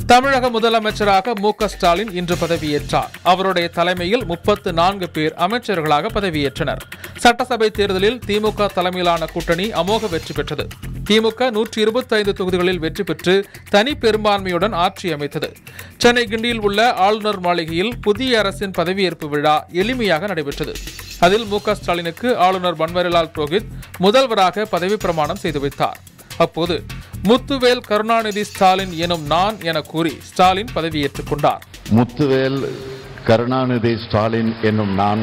தமிழக முதலமைச்சராக மு க ஸ்டாலின் இன்று பதவியேற்றார் அவருடைய தலைமையில் முப்பத்து நான்கு பேர் அமைச்சர்களாக பதவியேற்றனர் சட்டசபை தேர்தலில் திமுக தலைமையிலான கூட்டணி அமோக வெற்றி பெற்றது திமுக நூற்றி இருபத்தைந்து தொகுதிகளில் வெற்றி பெற்று தனி பெரும்பான்மையுடன் ஆட்சி அமைத்தது சென்னை கிண்டியில் உள்ள ஆளுநர் மாளிகையில் புதிய அரசின் பதவியேற்பு விழா எளிமையாக நடைபெற்றது அதில் மு க ஸ்டாலினுக்கு ஆளுநர் பன்வாரிலால் புரோஹித் முதல்வராக பதவி பிரமாணம் செய்து வைத்தார் அப்போது முத்துவேல் கருணாநிதி ஸ்டாலின் எனும் நான் என கூறி ஸ்டாலின் பதவியேற்றுக் கொண்டார் முத்துவேல் கருணாநிதி ஸ்டாலின் என்னும் நான்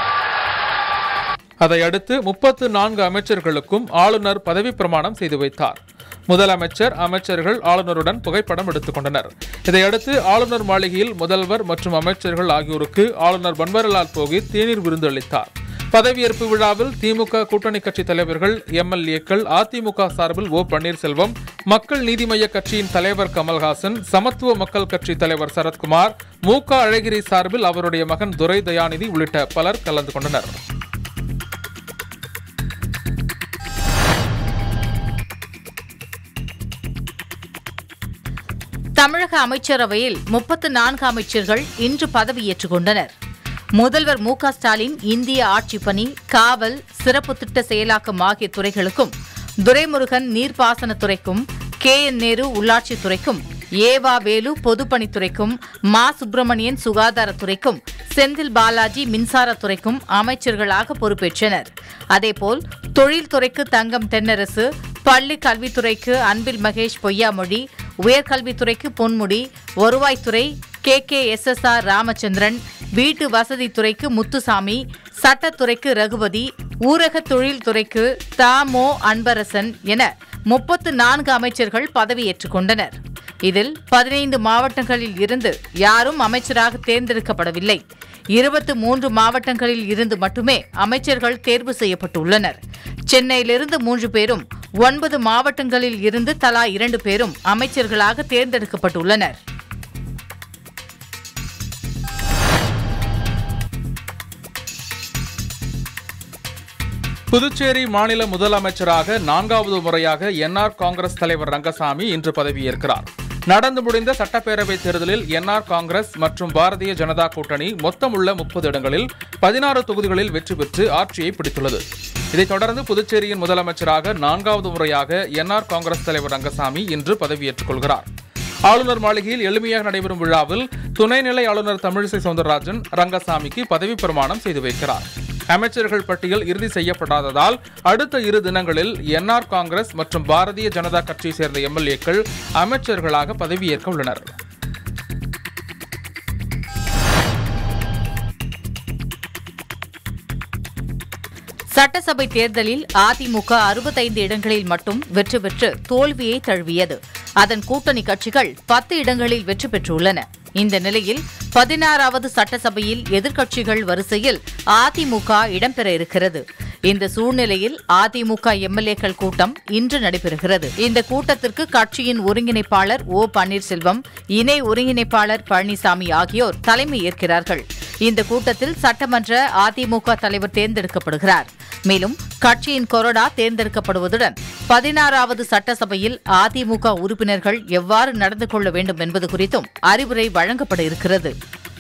அதையடுத்து முப்பத்து நான்கு அமைச்சர்களுக்கும் ஆளுநர் பதவி பிரமாணம் செய்து வைத்தார் முதலமைச்சர் அமைச்சர்கள் ஆளுநருடன் புகைப்படம் எடுத்துக் கொண்டனர் இதையடுத்து ஆளுநர் மாளிகையில் முதல்வர் மற்றும் அமைச்சர்கள் ஆகியோருக்கு ஆளுநர் பன்வாரிலால் புரோஹித் தேநீர் விருந்து அளித்தார் பதவியேற்பு விழாவில் திமுக கூட்டணி கட்சி தலைவர்கள் எம்எல்ஏக்கள் அதிமுக சார்பில் ஓ பன்னீர்செல்வம் மக்கள் நீதி மய்ய கட்சியின் தலைவர் கமல்ஹாசன் சமத்துவ மக்கள் கட்சி தலைவர் சரத்குமார் மு க அழகிரி சார்பில் அவருடைய மகன் துரை தயாநிதி உள்ளிட்ட பலர் கலந்து கொண்டனர் தமிழக அமைச்சரவையில் முப்பத்து நான்கு அமைச்சர்கள் இன்று பதவியேற்றுக் கொண்டனர் முதல்வர் மு க ஸ்டாலின் இந்திய ஆட்சிப் பணி காவல் சிறப்பு திட்ட செயலாக்கம் ஆகிய துறைகளுக்கும் துரைமுருகன் நீர்ப்பாசனத்துறைக்கும் கே என் நேரு உள்ளாட்சித்துறைக்கும் ஏவா வேலு பொதுப்பணித்துறைக்கும் மா சுப்பிரமணியன் சுகாதாரத்துறைக்கும் செந்தில் பாலாஜி மின்சாரத்துறைக்கும் அமைச்சர்களாக பொறுப்பேற்றனர் அதேபோல் தொழில்துறைக்கு தங்கம் தென்னரசு பள்ளி கல்வித்துறைக்கு அன்பில் மகேஷ் பொய்யாமொழி உயர்கல்வித்துறைக்கு பொன்முடி வருவாய்த்துறை K K S S R Ramachandran வீட்டு வசதித்துறைக்கு முத்துசாமி சட்டத்துறைக்கு ரகுபதி ஊரக தொழில்துறைக்கு தாமோ அன்பரசன் என முப்பத்து நான்கு அமைச்சர்கள் பதவியேற்றுக் கொண்டனர் இதில் பதினைந்து மாவட்டங்களில் இருந்து யாரும் அமைச்சராக தேர்ந்தெடுக்கப்படவில்லை இருபத்து மூன்று மாவட்டங்களில் இருந்து மட்டுமே அமைச்சர்கள் தேர்வு செய்யப்பட்டுள்ளனர் சென்னையிலிருந்து மூன்று பேரும் ஒன்பது மாவட்டங்களில் இருந்து தலா இரண்டு பேரும் அமைச்சர்களாக தேர்ந்தெடுக்கப்பட்டுள்ளனர் புதுச்சேரி மாநில முதலமைச்சராக நான்காவது முறையாக என்ஆர் காங்கிரஸ் தலைவர் ரங்கசாமி இன்று பதவியேற்கிறார் நடந்து முடிந்த சட்டப்பேரவை தேர்தலில் என்ஆர் காங்கிரஸ் மற்றும் பாரதிய ஜனதா கூட்டணி மொத்தம் உள்ள முப்பது இடங்களில் பதினாறு தொகுதிகளில் வெற்றி பெற்று ஆட்சியை பிடித்துள்ளது இதைத் தொடர்ந்து புதுச்சேரியின் முதலமைச்சராக நான்காவது முறையாக என்ஆர் காங்கிரஸ் தலைவர் ரங்கசாமி இன்று பதவியேற்றுக் கொள்கிறார் ஆளுநர் மாளிகையில் எளிமையாக நடைபெறும் விழாவில் துணைநிலை ஆளுநர் தமிழிசை சவுந்தரராஜன் ரங்கசாமிக்கு பதவி பிரமாணம் செய்து வைக்கிறார் அமைச்சர்கள் பட்டியல் இறுதி செய்யப்படாததால் அடுத்த இரு தினங்களில் என்ஆர் காங்கிரஸ் மற்றும் பாரதிய ஜனதா கட்சியை சேர்ந்த எம்எல்ஏக்கள் அமைச்சர்களாக பதவியேற்க உள்ளனர் சட்டசபை தேர்தலில் அதிமுக அறுபத்தைந்து இடங்களில் மட்டும் வெற்றி பெற்று தோல்வியை தழுவியது அதன் கூட்டணி கட்சிகள் பத்து இடங்களில் வெற்றி பெற்றுள்ளன இந்த நிலையில் பதினாறாவது சட்டசபையில் எதிர்க்கட்சிகள் வரிசையில் அதிமுக இடம்பெற இருக்கிறது இந்த சூழ்நிலையில் அதிமுக எம்எல்ஏக்கள் கூட்டம் இன்று நடைபெறுகிறது இந்த கூட்டத்திற்கு கட்சியின் ஒருங்கிணைப்பாளர் ஓ பன்னீர்செல்வம் இணை ஒருங்கிணைப்பாளர் பழனிசாமி ஆகியோர் தலைமை ஏற்கிறார்கள் இந்த கூட்டத்தில் சட்டமன்ற அதிமுக தலைவர் தேர்ந்தெடுக்கப்படுகிறார் மேலும் கட்சியின் கொறடா தேர்ந்தெடுக்கப்படுவதுடன் பதினாறாவது சட்டசபையில் அதிமுக உறுப்பினர்கள் எவ்வாறு நடந்து கொள்ள வேண்டும் என்பது குறித்தும் அறிவுரை வழங்கப்பட இருக்கிறது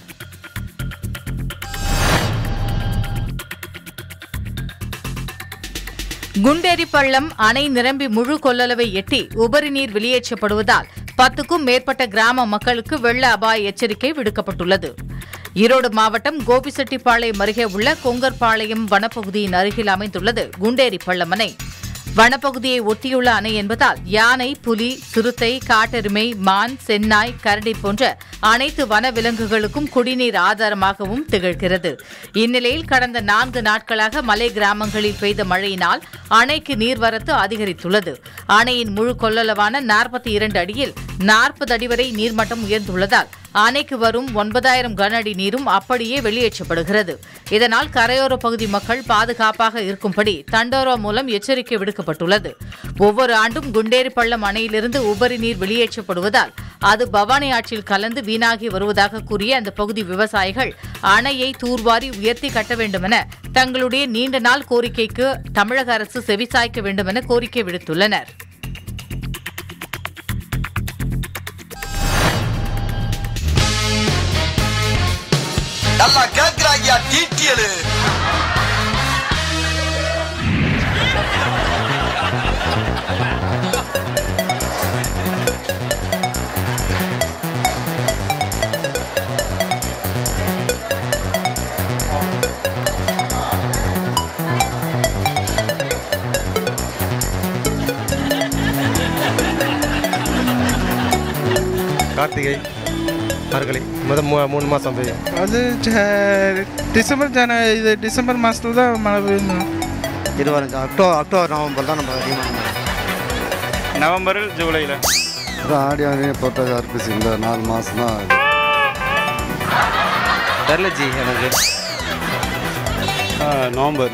குண்டேரிப்பள்ளம் அணை நிரம்பி முழு கொள்ளளவை எட்டி உபரி நீர் வெளியேற்றப்படுவதால் பத்துக்கும் மேற்பட்ட கிராம மக்களுக்கு வெள்ள அபாய எச்சரிக்கை விடுக்கப்பட்டுள்ளது ஈரோடு மாவட்டம் கோபிச்செட்டிப்பாளையம் அருகே உள்ள கொங்கர்பாளையம் வனப்பகுதியின் அருகில் அமைந்துள்ளது குண்டேரிப்பள்ளம் அணை வனப்பகுதியை ஒட்டியுள்ள அணை என்பதால் யானை புலி சிறுத்தை காட்டெருமை மான் சென்னாய் கரடி போன்ற அனைத்து வன விலங்குகளுக்கும் குடிநீர் ஆதாரமாகவும் திகழ்கிறது இந்நிலையில் கடந்த நான்கு நாட்களாக மலை கிராமங்களில் பெய்த மழையினால் அணைக்கு நீர்வரத்து அதிகரித்துள்ளது அணையின் முழு கொள்ளளவான நாற்பத்தி இரண்டு அடியில் நாற்பது அடி வரை நீர்மட்டம் உயர்ந்துள்ளதால் அணைக்கு வரும் ஒன்பதாயிரம் கன அடி நீரும் அப்படியே வெளியேற்றப்படுகிறது இதனால் கரையோர பகுதி மக்கள் பாதுகாப்பாக இருக்கும்படி தண்டோரா மூலம் எச்சரிக்கை விடுக்கப்பட்டுள்ளது ஒவ்வொரு ஆண்டும் குண்டேரிப்பள்ளம் அணையிலிருந்து உபரி நீர் வெளியேற்றப்படுவதால் அது பவானி ஆற்றில் கலந்து வீணாகி வருவதாக கூறிய அந்த பகுதி விவசாயிகள் அணையை தூர்வாரி உயர்த்தி கட்ட வேண்டுமென தங்களுடைய நீண்ட நாள் கோரிக்கைக்கு தமிழக அரசு செவிசாய்க்க வேண்டுமென கோரிக்கை விடுத்துள்ளனர் கேக்குறா கேக்குறாங்கயா டீட்டியலு கார்த்திகை மார்கழி மொதல் மூ மூணு மாதம் பெய்யும் அது ஜ- டிசம்பர் ஜன இது டிசம்பர் மாதத்துல தான் மழை பெய்யணும் இருபத்தஞ்சு அக்டோபர் அக்டோபர் நவம்பர் தான் நம்ம அதிகமாக நவம்பரில் ஜூலையில் ஆடி ஆடி போட்ட அர்ப்பிச்சு இந்த நாலு மாதம் தான் தெரில ஜி எனக்கு நவம்பர்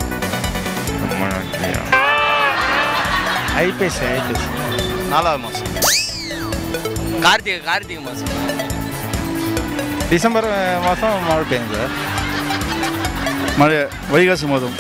ஐபிஎஸ் ஐபிஎஸ் நாலாவது மாதம் கார்த்திகை கார்த்திகை மாசம் டிசம்பர் மாதம் மழை பெய்யும் சார் மழை வைகாசி மாதம்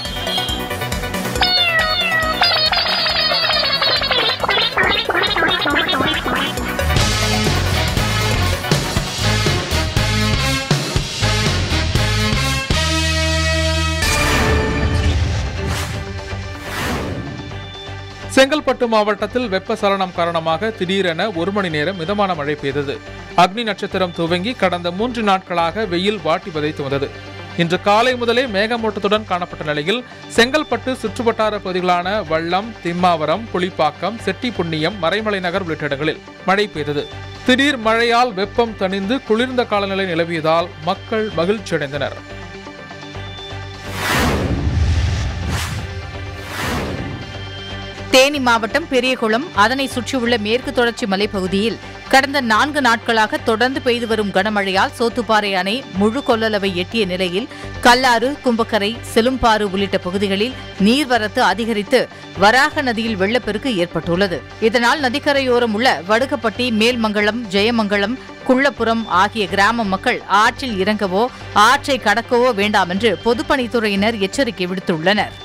செங்கல்பட்டு மாவட்டத்தில் வெப்பசலனம் காரணமாக திடீரென ஒரு மணி நேரம் மிதமான மழை பெய்தது அக்னி நட்சத்திரம் துவங்கி கடந்த மூன்று நாட்களாக வெயில் வாட்டி வதைத்து வந்தது இன்று காலை முதலே மேகமூட்டத்துடன் காணப்பட்ட நிலையில் செங்கல்பட்டு சுற்றுவட்டார பகுதிகளான வள்ளம் திம்மாவரம் புலிப்பாக்கம் செட்டிப்புண்ணியம் மறைமலை நகர் உள்ளிட்ட இடங்களில் மழை பெய்தது திடீர் மழையால் வெப்பம் தணிந்து குளிர்ந்த காலநிலை நிலவியதால் மக்கள் மகிழ்ச்சியடைந்தனர் தேனி மாவட்டம் பெரியகுளம் அதனை சுற்றியுள்ள மேற்கு தொடர்ச்சி மலைப்பகுதியில் கடந்த நான்கு நாட்களாக தொடர்ந்து பெய்து வரும் கனமழையால் சோத்துப்பாறை அணை முழு கொள்ளளவை எட்டிய நிலையில் கல்லாறு கும்பக்கரை செலும்பாறு உள்ளிட்ட பகுதிகளில் நீர்வரத்து அதிகரித்து வராக நதியில் வெள்ளப்பெருக்கு ஏற்பட்டுள்ளது இதனால் நதிக்கரையோரம் உள்ள வடுகப்பட்டி மேல்மங்கலம் ஜெயமங்கலம் குள்ளப்புறம் ஆகிய கிராம மக்கள் ஆற்றில் இறங்கவோ ஆற்றை கடக்கவோ வேண்டாம் என்று பொதுப்பணித்துறையினர் எச்சரிக்கை விடுத்துள்ளனர்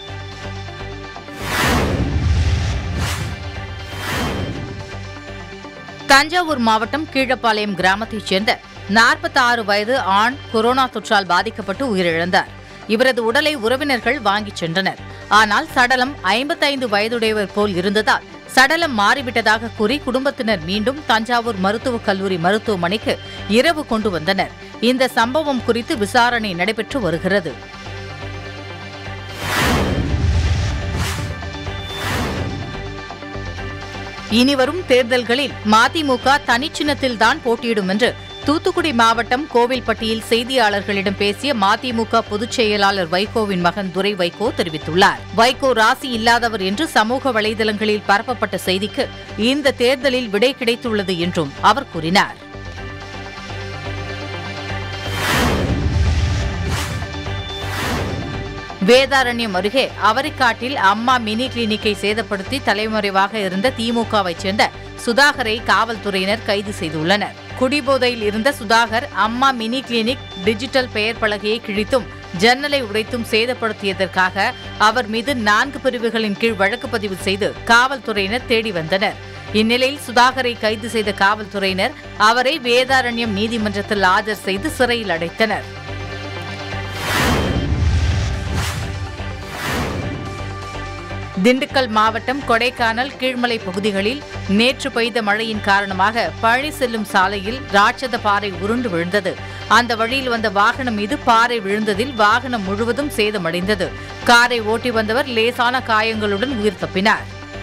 தஞ்சாவூர் மாவட்டம் கீழப்பாளையம் கிராமத்தைச் சேர்ந்த 46 வயது ஆண் கொரோனா தொற்றால் பாதிக்கப்பட்டு உயிரிழந்தார் இவரது உடலை உறவினர்கள் வாங்கிச் சென்றனர் ஆனால் சடலம் 55 வயதுடையவர் போல் இருந்ததால் சடலம் மாறிவிட்டதாக கூறி குடும்பத்தினர் மீண்டும் தஞ்சாவூர் மருத்துவக் கல்லூரி மருத்துவமனைக்கு இரவு கொண்டு வந்தனர் இந்த சம்பவம் குறித்து விசாரணை நடைபெற்று வருகிறது இனிவரும் தேர்தல்களில் மதிமுக தனிச்சின்னத்தில்தான் போட்டியிடும் என்று தூத்துக்குடி மாவட்டம் கோவில்பட்டியில் செய்தியாளர்களிடம் பேசிய மதிமுக பொதுச் செயலாளர் வைகோவின் மகன் துரை வைகோ தெரிவித்துள்ளார் வைகோ ராசி இல்லாதவர் என்று சமூக வலைதளங்களில் பரப்பப்பட்ட செய்திக்கு இந்த தேர்தலில் விடை கிடைத்துள்ளது என்றும் அவர் கூறினார் வேதாரண்யம் அருகே அவரிக்காட்டில் அம்மா மினி கிளினிக்கை சேதப்படுத்தி தலைமறைவாக இருந்த திமுகவைச் சேர்ந்த சுதாகரை காவல்துறையினர் கைது செய்துள்ளனர் குடிபோதையில் இருந்த சுதாகர் அம்மா மினி கிளினிக் டிஜிட்டல் பெயர் பலகையை கிழித்தும் ஜன்னலை உடைத்தும் சேதப்படுத்தியதற்காக அவர் மீது நான்கு பிரிவுகளின் கீழ் வழக்கு பதிவு செய்து காவல்துறையினர் தேடி வந்தனர் இந்நிலையில் சுதாகரை கைது செய்த காவல்துறையினர் அவரை வேதாரண்யம் நீதிமன்றத்தில் ஆஜர் செய்து சிறையில் அடைத்தனர் திண்டுக்கல் மாவட்டம் கொடைக்கானல் கீழ்மலை பகுதிகளில் நேற்று பெய்த மழையின் காரணமாக பழனி செல்லும் சாலையில் ராட்சத பாறை உருண்டு விழுந்தது அந்த வழியில் வந்த வாகனம் மீது பாறை விழுந்ததில் வாகனம் முழுவதும் சேதமடைந்தது காரை ஓட்டி வந்தவர் லேசான காயங்களுடன் உயிர் தப்பினார்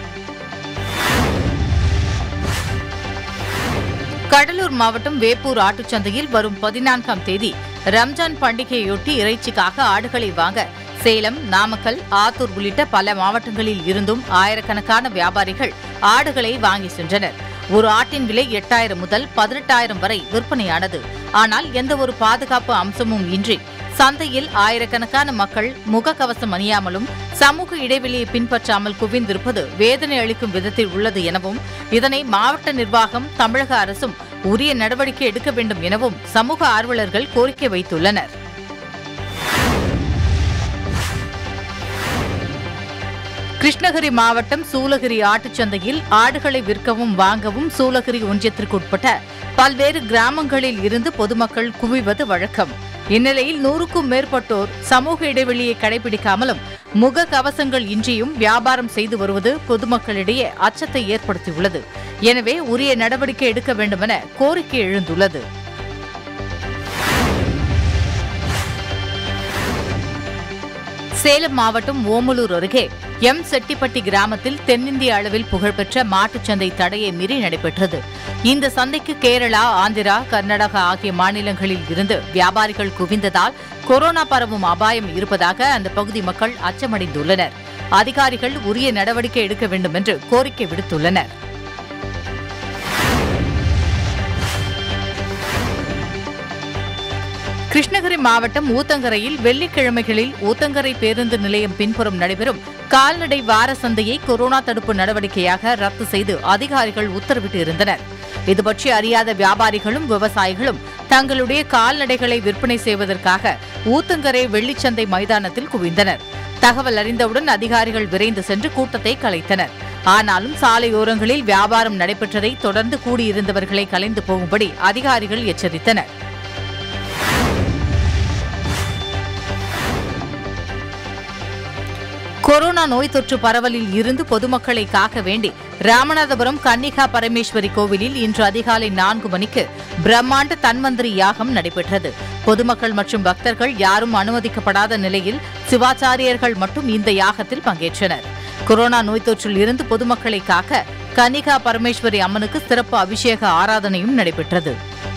கடலூர் மாவட்டம் வேப்பூர் ஆட்டுச்சந்தையில் வரும் பதினான்காம் தேதி ரம்ஜான் பண்டிகையொட்டி இறைச்சிக்காக ஆடுகளை வாங்க சேலம் நாமக்கல் ஆத்தூர் உள்ளிட்ட பல மாவட்டங்களில் இருந்தும் ஆயிரக்கணக்கான வியாபாரிகள் ஆடுகளை வாங்கி சென்றனர் ஒரு ஆட்டின் விலை எட்டாயிரம் முதல் பதினெட்டாயிரம் வரை விற்பனையானது ஆனால் எந்த ஒரு பாதுகாப்பு அம்சமும் இன்றி சந்தையில் ஆயிரக்கணக்கான மக்கள் முகக்கவசம் அணியாமலும் சமூக இடைவெளியை பின்பற்றாமல் குவிந்திருப்பது வேதனை அளிக்கும் விதத்தில் உள்ளது எனவும் இதனை மாவட்ட நிர்வாகம் தமிழக அரசும் உரிய நடவடிக்கை எடுக்க வேண்டும் எனவும் சமூக ஆர்வலர்கள் கோரிக்கை வைத்துள்ளனர் கிருஷ்ணகிரி மாவட்டம் சூலகிரி ஆட்டுச்சந்தையில் ஆடுகளை விற்கவும் வாங்கவும் சூலகிரி ஒன்றியத்திற்குட்பட்ட பல்வேறு கிராமங்களில் இருந்து பொதுமக்கள் குவிவது வழக்கம் இந்நிலையில் நூறுக்கும் மேற்பட்டோர் சமூக இடைவெளியை கடைபிடிக்காமலும் முக கவசங்கள் இன்றியும் வியாபாரம் செய்து வருவது பொதுமக்களிடையே அச்சத்தை ஏற்படுத்தியுள்ளது எனவே உரிய நடவடிக்கை எடுக்க வேண்டுமென கோரிக்கை எழுந்துள்ளது சேலம் மாவட்டம் ஓமலூர் அருகே எம் செட்டிப்பட்டி கிராமத்தில் தென்னிந்திய அளவில் புகழ்பெற்ற மாட்டுச் சந்தை தடையை மீறி நடைபெற்றது இந்த சந்தைக்கு கேரளா ஆந்திரா கர்நாடகா ஆகிய மாநிலங்களில் இருந்து வியாபாரிகள் குவிந்ததால் கொரோனா பரவும் அபாயம் இருப்பதாக அந்த பகுதி மக்கள் அச்சமடைந்துள்ளனர் அதிகாரிகள் உரிய நடவடிக்கை எடுக்க வேண்டும் என்று கோரிக்கை விடுத்துள்ளனர் கிருஷ்ணகிரி மாவட்டம் ஊத்தங்கரையில் வெள்ளிக்கிழமைகளில் ஊத்தங்கரை பேருந்து நிலையம் பின்புறம் நடைபெறும் கால்நடை வார சந்தையை கொரோனா தடுப்பு நடவடிக்கையாக ரத்து செய்து அதிகாரிகள் உத்தரவிட்டு இருந்தனர் இதுபற்றி அறியாத வியாபாரிகளும் விவசாயிகளும் தங்களுடைய கால்நடைகளை விற்பனை செய்வதற்காக ஊத்தங்கரை வெள்ளிச்சந்தை மைதானத்தில் குவிந்தனர் தகவல் அறிந்தவுடன் அதிகாரிகள் விரைந்து சென்று கூட்டத்தை கலைத்தனர் ஆனாலும் சாலையோரங்களில் வியாபாரம் நடைபெற்றதை தொடர்ந்து கூடியிருந்தவர்களை கலைந்து போகும்படி அதிகாரிகள் எச்சரித்தனர் கொரோனா நோய் தொற்று பரவலில் இருந்து பொதுமக்களை காக்க வேண்டி ராமநாதபுரம் கன்னிகா பரமேஸ்வரி கோவிலில் இன்று அதிகாலை நான்கு மணிக்கு பிரம்மாண்ட தன்வந்திரி யாகம் நடைபெற்றது பொதுமக்கள் மற்றும் பக்தர்கள் யாரும் அனுமதிக்கப்படாத நிலையில் சிவாச்சாரியர்கள் மட்டும் இந்த யாகத்தில் பங்கேற்றனர் கொரோனா நோய் தொற்றில் இருந்து பொதுமக்களை காக்க கன்னிகா பரமேஸ்வரி அம்மனுக்கு சிறப்பு அபிஷேக ஆராதனையும் நடைபெற்றது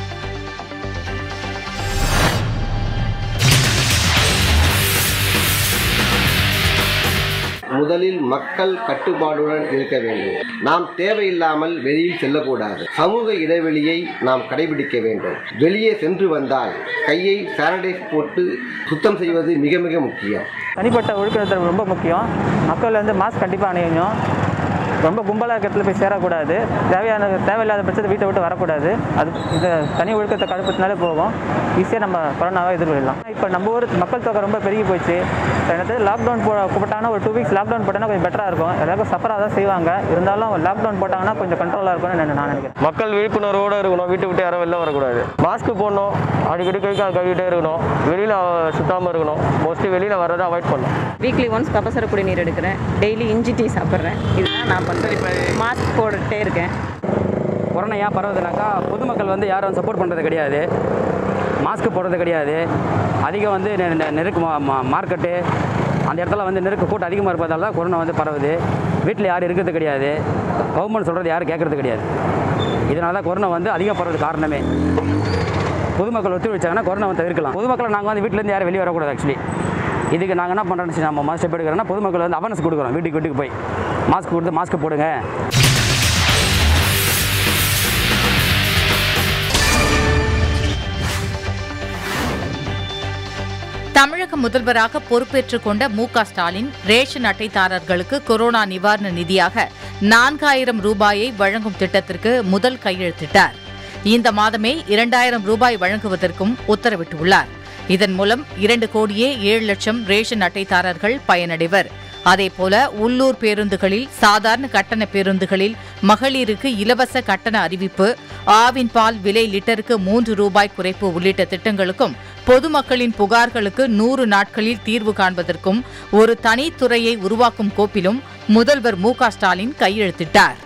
முதலில் மக்கள் கட்டுப்பாடுடன் இருக்க வேண்டும் நாம் தேவையில்லாமல் வெளியில் செல்லக்கூடாது சமூக இடைவெளியை நாம் கடைபிடிக்க வேண்டும் வெளியே சென்று வந்தால் கையை சானிடைஸ் போட்டு சுத்தம் செய்வது மிக மிக முக்கியம் தனிப்பட்ட ஒழுக்கத்தில் ரொம்ப முக்கியம் மக்கள் வந்து மாஸ்க் கண்டிப்பாக அணியணும் ரொம்ப கும்பலாக இருக்கிறதுல போய் சேரக்கூடாது தேவையான தேவையில்லாத பட்சத்தை வீட்டை விட்டு வரக்கூடாது அது இந்த தனி ஒழுக்கத்தை கடுப்பத்தினாலே போகும் ஈஸியாக நம்ம கொரோனாவை எதிர்கொள்ளலாம் இப்போ நம்ம ஊர் மக்கள் தொகை ரொம்ப பெருகி போச்சு எனக்கு லாக்டவுன் போ போட்டாங்கன்னா ஒரு டூ வீக்ஸ் லாக்டவுன் போட்டாங்கன்னா கொஞ்சம் பெட்டராக இருக்கும் எல்லாருக்கும் சஃபராக தான் செய்வாங்க இருந்தாலும் லாக்டவுன் போட்டாங்கன்னா கொஞ்சம் கண்ட்ரோலாக இருக்கும்னு நான் நான் நினைக்கிறேன் மக்கள் விழிப்புணர்வோடு இருக்கணும் வீட்டு விட்டு யாரும் வெளில வரக்கூடாது மாஸ்க் போடணும் அடிக்கடி கை கால் கழுவிட்டே இருக்கணும் வெளியில் சுத்தாமல் இருக்கணும் மோஸ்ட்லி வெளியில் வர்றதை அவாய்ட் பண்ணணும் வீக்லி ஒன்ஸ் கபசர குடிநீர் எடுக்கிறேன் டெய்லி இஞ்சி டீ சாப்பிட்றேன் இதுதான் நான் பண்ணுறேன் மாஸ்க் போட்டுட்டே இருக்கேன் கொரோனா ஏன் பரவுதுனாக்கா பொதுமக்கள் வந்து யாரும் சப்போர்ட் பண்ணுறது கிடையாது மாஸ்க் போடுறது கிடையாது அதிகம் வந்து நெ- நெ- நெருக்கு மா- மா- மார்க்கெட்டு அந்த இடத்துல வந்து நெருக்கு கூட்டம் அதிகமாக இருப்பதால தான் கொரோனா வந்து பரவுது வீட்டில் யாரும் இருக்கிறது கிடையாது கவர்மெண்ட் சொல்கிறது யாரும் கேட்குறது கிடையாது இதனால தான் கொரோனா வந்து அதிகம் பரவுது காரணமே பொதுமக்கள் ஒத்துழைச்சாங்கன்னா கொரோனா வந்து தவிர்க்கலாம் பொதுமக்களை நாங்கள் வந்து வீட்டிலேருந்து யாரும் வெளியே வரக்கூடாது ஆக்சுவலி இதுக்கு நாங்கள் என்ன பண்ணுறோம்னு நம்ம மாஸ்க் ஸ்டெப் எடுக்கிறோன்னா பொதுமக்கள் வந்து அவேர்னஸ் கொடுக்குறோம் வீட்டுக்கு வீட்டுக்கு போய் மாஸ்க் கொடுத்து மாஸ்க் போடுங்க தமிழக முதல்வராக பொறுப்பேற்றுக் கொண்ட மு க ஸ்டாலின் ரேஷன் அட்டைதாரர்களுக்கு கொரோனா நிவாரண நிதியாக நான்காயிரம் ரூபாயை வழங்கும் திட்டத்திற்கு முதல் கையெழுத்திட்டார் இந்த மாதமே இரண்டாயிரம் ரூபாய் வழங்குவதற்கும் உத்தரவிட்டுள்ளார் இதன் மூலம் இரண்டு கோடியே ஏழு லட்சம் ரேஷன் அட்டைதாரர்கள் பயனடைவர் அதேபோல உள்ளூர் பேருந்துகளில் சாதாரண கட்டண பேருந்துகளில் மகளிருக்கு இலவச கட்டண அறிவிப்பு ஆவின் பால் விலை லிட்டருக்கு மூன்று ரூபாய் குறைப்பு உள்ளிட்ட திட்டங்களுக்கும் பொதுமக்களின் புகார்களுக்கு நூறு நாட்களில் தீர்வு காண்பதற்கும் ஒரு தனித்துறையை உருவாக்கும் கோப்பிலும் முதல்வர் மு க ஸ்டாலின் கையெழுத்திட்டார்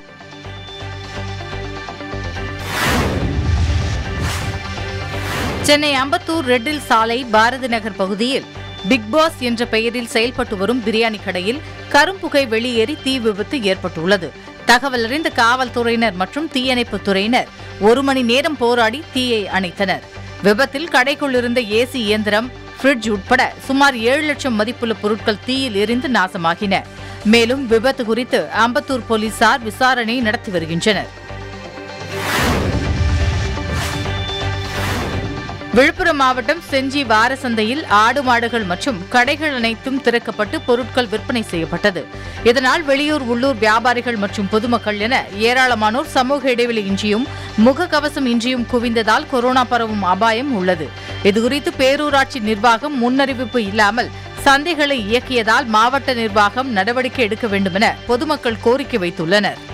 சென்னை அம்பத்தூர் ரெட்டில் சாலை பாரதி நகர் பகுதியில் பிக் பாஸ் என்ற பெயரில் செயல்பட்டு வரும் பிரியாணி கடையில் கரும்புகை வெளியேறி தீ விபத்து ஏற்பட்டுள்ளது தகவல் அறிந்த காவல்துறையினர் மற்றும் தீயணைப்புத் துறையினர் ஒரு மணி நேரம் போராடி தீயை அணைத்தனர் விபத்தில் கடைக்குள் இருந்த ஏசி இயந்திரம் ஃப்ரிட்ஜ் உட்பட சுமார் ஏழு லட்சம் மதிப்புள்ள பொருட்கள் தீயில் எரிந்து நாசமாகின மேலும் விபத்து குறித்து அம்பத்தூர் போலீசார் விசாரணை நடத்தி வருகின்றனர் விழுப்புரம் மாவட்டம் செஞ்சி வார சந்தையில் ஆடு மாடுகள் மற்றும் கடைகள் அனைத்தும் திறக்கப்பட்டு பொருட்கள் விற்பனை செய்யப்பட்டது இதனால் வெளியூர் உள்ளூர் வியாபாரிகள் மற்றும் பொதுமக்கள் என ஏராளமானோர் சமூக இடைவெளி இன்றியும் முகக்கவசம் இன்றியும் குவிந்ததால் கொரோனா பரவும் அபாயம் உள்ளது இதுகுறித்து பேரூராட்சி நிர்வாகம் முன்னறிவிப்பு இல்லாமல் சந்தைகளை இயக்கியதால் மாவட்ட நிர்வாகம் நடவடிக்கை எடுக்க வேண்டுமென பொதுமக்கள் கோரிக்கை வைத்துள்ளனர்